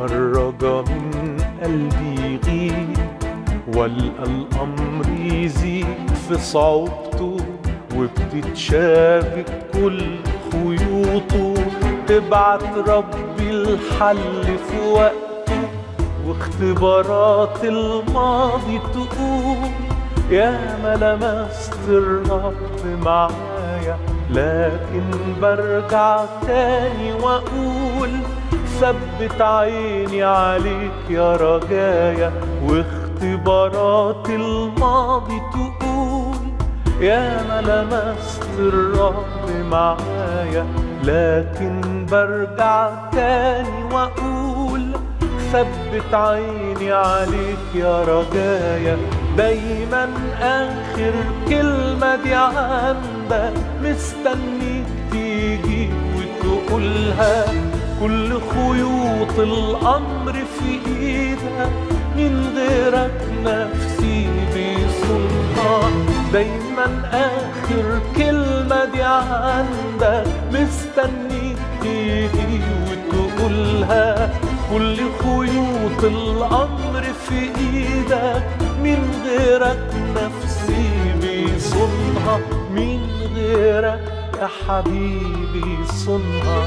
الرجا من قلبي يغيب والقى الامر يزيد في صعوبته وبتتشابك كل خيوطه تبعت ربي الحل في وقته واختبارات الماضي تقول يا ما لمست الرب معايا لكن برجع تاني واقول ثبت عيني عليك يا رجايا واختبارات الماضي تقول يا ما لمست الرب معايا لكن برجع تاني واقول ثبت عيني عليك يا رجايا دايما اخر كلمة دي عندك مستنيك تيجي وتقولها كل خيوط الامر في ايدك من غيرك نفسي بيصونها دايما اخر كلمة دي عندك مستنيك تيجي وتقولها كل خيوط الامر في ايدك من غيرك نفسي بيصونها من غيرك يا حبيبي صنها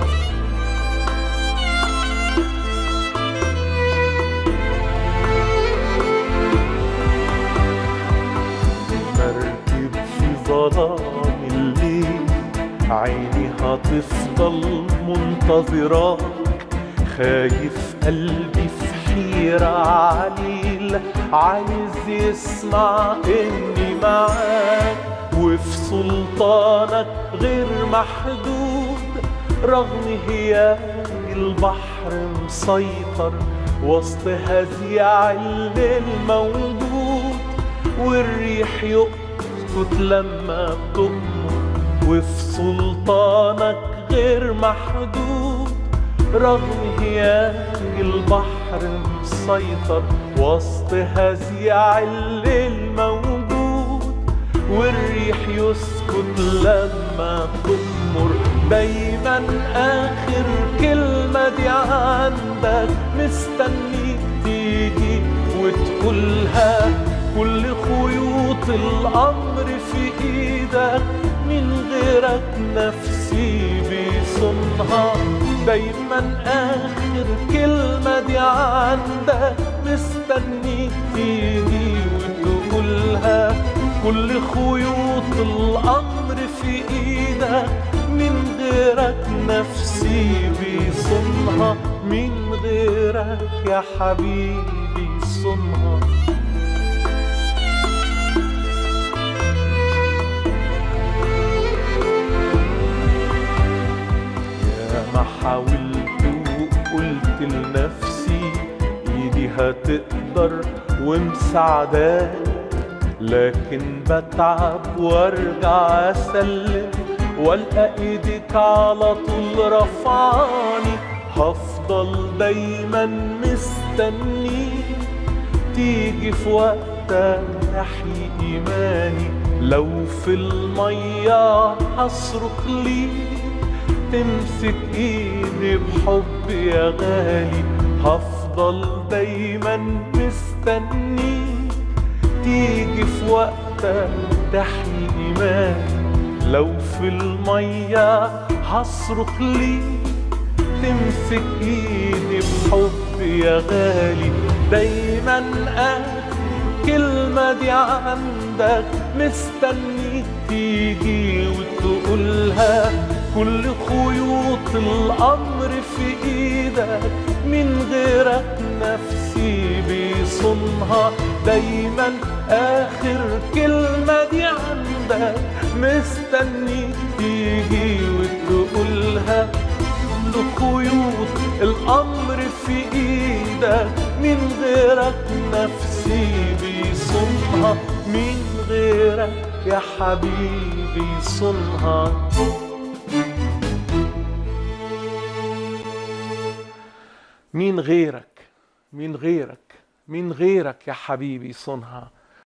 مركب في ظلام الليل عيني هتفضل منتظراك خايف قلبي في حيرة عليل عايز يسمع اني معاك وفي سلطانك غير محدود رغم هياج البحر مسيطر وسط هزيع الليل موجود والريح يسكت لما بتؤمر وفي سلطانك غير محدود رغم هياج البحر مسيطر وسط هزيع الليل موجود والريح يسكت لما تؤمر دايما اخر كلمة دي عندك مستنيك تيجي وتقولها كل خيوط الامر في ايدك من غيرك نفسي بيصونها دايما اخر كلمة دي عندك مستنيك تيجي وتقولها كل خيوط الامر في ايدك من غيرك نفسي بيصونها من غيرك يا حبيبي صنها يا ما حاولت وقلت لنفسي ايدي هتقدر ومساعداني لكن بتعب وارجع اسلم والقى ايدك على طول رفعاني هفضل دايما مستنيك تيجي في وقتك تحيي ايماني لو في الميه هصرخ ليك تمسك ايدي بحب يا غالي هفضل دايما مستنيك تيجي في وقتك تحيي ايماني لو في المية هصرخ ليك تمسك ايدي بحب يا غالي دايما اخر كلمة دي عندك مستنيك تيجي وتقولها كل خيوط الامر في ايدك من غيرك نفسي بيصونها دايما اخر كلمة دي عندك مستنيك تيجي وتقولها كل خيوط الامر في ايدك من غيرك نفسي بيصونها من غيرك يا حبيبي صنها مين غيرك مين غيرك مين غيرك يا حبيبي صنها